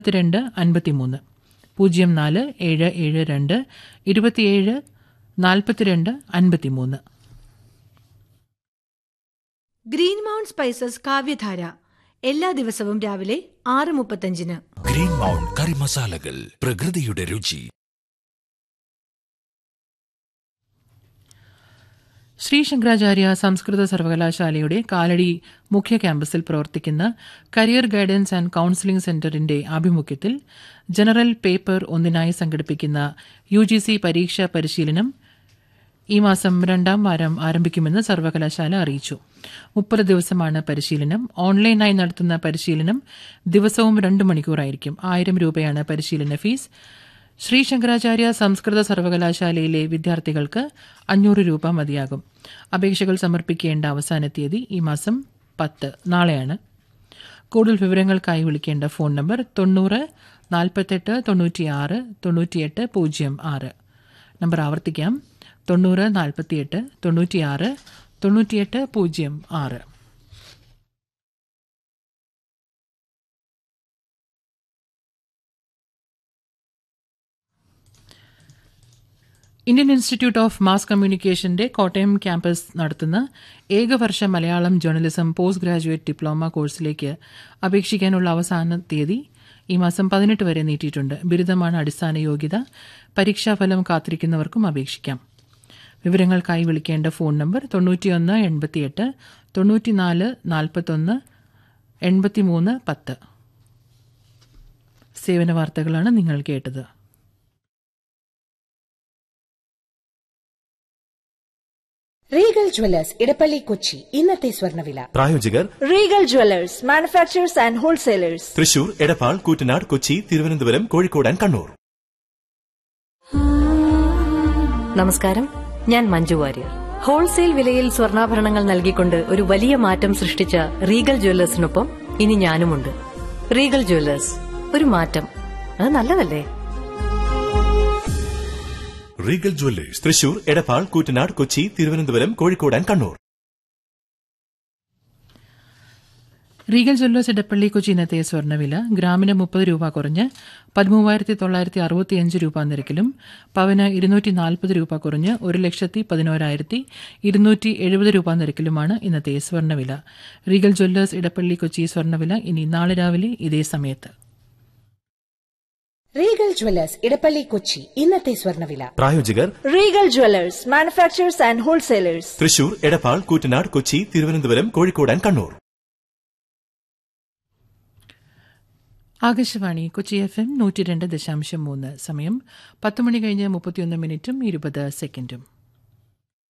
രണ്ട് അൻപത്തിമൂന്ന് പൂജ്യം നാല് ഏഴ് ഏഴ് രണ്ട് ഇരുപത്തിയേഴ് നാൽപ്പത്തിരണ്ട് അൻപത്തിമൂന്ന് ഗ്രീൻ മൗണ്ട് സ്പൈസസ് കാവ്യധാര എല്ലാ ദിവസവും രാവിലെ ആറ് മുപ്പത്തഞ്ചിന് ഗ്രീൻ മൗണ്ട് കറി മസാലകൾ പ്രകൃതിയുടെ രുചി ശ്രീ ശങ്കരാചാര്യ സംസ്കൃത സർവകലാശാലയുടെ കാലടി മുഖ്യ ക്യാമ്പസിൽ പ്രവർത്തിക്കുന്ന കരിയർ ഗൈഡൻസ് ആൻഡ് കൌൺസിലിംഗ് സെന്ററിന്റെ ആഭിമുഖ്യത്തിൽ ജനറൽ പേപ്പർ ഒന്നിനായി സംഘടിപ്പിക്കുന്ന യു ജി സി പരീക്ഷാ പരിശീലനം ഈ മാസം രണ്ടാം വാരം ആരംഭിക്കുമെന്ന് സർവകലാശാല അറിയിച്ചു മുപ്പത് ദിവസമാണ് പരിശീലനം ഓൺലൈനായി നടത്തുന്ന പരിശീലനം ദിവസവും രണ്ട് മണിക്കൂറായിരിക്കും ആയിരം രൂപയാണ് പരിശീലന ഫീസ് ശ്രീ ശങ്കരാചാര്യ സംസ്കൃത സർവകലാശാലയിലെ വിദ്യാർത്ഥികൾക്ക് അഞ്ഞൂറ് രൂപ മതിയാകും അപേക്ഷകൾ സമർപ്പിക്കേണ്ട അവസാന തീയതി ഈ മാസം പത്ത് നാളെയാണ് കൂടുതൽ വിവരങ്ങൾക്കായി വിളിക്കേണ്ട ഫോൺ നമ്പർ തൊണ്ണൂറ് നാൽപ്പത്തെട്ട് തൊണ്ണൂറ്റിയാറ് തൊണ്ണൂറ്റിയെട്ട് പൂജ്യം ആറ് നമ്പർ ആവർത്തിക്കാം തൊണ്ണൂറ് നാൽപ്പത്തിയെട്ട് തൊണ്ണൂറ്റിയാറ് തൊണ്ണൂറ്റിയെട്ട് പൂജ്യം ആറ് ഇന്ത്യൻ ഇൻസ്റ്റിറ്റ്യൂട്ട് ഓഫ് മാസ് കമ്മ്യൂണിക്കേഷന്റെ കോട്ടയം ക്യാമ്പസ് നടത്തുന്ന ഏകവർഷ Malayalam journalism post graduate diploma കോഴ്സിലേക്ക് അപേക്ഷിക്കാനുള്ള അവസാന തീയതി ഈ മാസം പതിനെട്ട് വരെ നീട്ടിയിട്ടുണ്ട് ബിരുദമാണ് അടിസ്ഥാന യോഗ്യത പരീക്ഷാഫലം കാത്തിരിക്കുന്നവർക്കും അപേക്ഷിക്കാം വിവരങ്ങൾക്കായി വിളിക്കേണ്ട ഫോൺ നമ്പർ തൊണ്ണൂറ്റിയൊന്ന് എൺപത്തിയെട്ട് തൊണ്ണൂറ്റിനാല് നാൽപ്പത്തൊന്ന് എൺപത്തിമൂന്ന് പത്ത് സേവന വാർത്തകളാണ് നിങ്ങൾ കേട്ടത് റീഗൽ ജ്വല്ലേഴ്സ് ഇടപ്പള്ളി കൊച്ചി ഇന്നത്തെ സ്വർണ്ണവില പ്രായോജകർ Regal jewellers manufacturers and wholesalers Thrissur Edappal Koottanad Kochi Thiruvananthapuram Kozhikode and Kannur നമസ്കാരം ഞാൻ മഞ്ജു വാര്യർ ഹോൾസെയിൽ വിലയിൽ സ്വർണ്ണാഭരണങ്ങൾ നൽകിക്കൊണ്ട് ഒരു വലിയ മാറ്റം സൃഷ്ടിച്ച റീഗൽ ജ്വല്ലേഴ്സിനൊപ്പം ഇനി ഞാനുമുണ്ട് റീഗൽ ജ്വല്ലേഴ്സ് ഒരു മാറ്റം അത് നല്ലതല്ലേ Regal jewellers Thrissur Edappal Koottanad Kochi Thiruvananthapuram Kozhikode and Kannur Regal jewellers Edappally Kochi ഇന്നത്തെ സ്വർണ്ണവില ഗ്രാമിന് മുപ്പത് രൂപ കുറഞ്ഞ് പതിമൂവായിരത്തി തൊള്ളായിരത്തി അറുപത്തിയഞ്ച് രൂപ നിരക്കിലും പവന് ഇരുന്നൂറ്റി നാൽപ്പത് രൂപ കുറഞ്ഞ് ഒരു ലക്ഷത്തി പതിനോരായിരത്തി ഇരുന്നൂറ്റി എഴുപത് രൂപ നിരക്കിലുമാണ് ഇന്നത്തെ സ്വർണ്ണവില റീഗൽ ജ്വല്ലേഴ്സ് ഇടപ്പള്ളി കൊച്ചി സ്വർണ്ണവില ഇനി നാളെ രാവിലെ ഇതേ സമയത്ത് റീഗൽ ജ്വല്ലേഴ്സ് ഇടപ്പള്ളി കൊച്ചി ഇന്നത്തെ സ്വർണ്ണവില പ്രായോജകർ Regal jewellers manufacturers and wholesalers Thrissur Edappal Koottanad Kochi Thiruvananthapuram Kozhikode and Kannur Akashvani Kochi F M നൂറ്റി രണ്ട് ദശാംശം മൂന്ന് സമയം പത്ത് മണി കഴിഞ്ഞ് മുപ്പത്തിയൊന്ന് മിനിറ്റും ഇരുപത് സെക്കൻഡും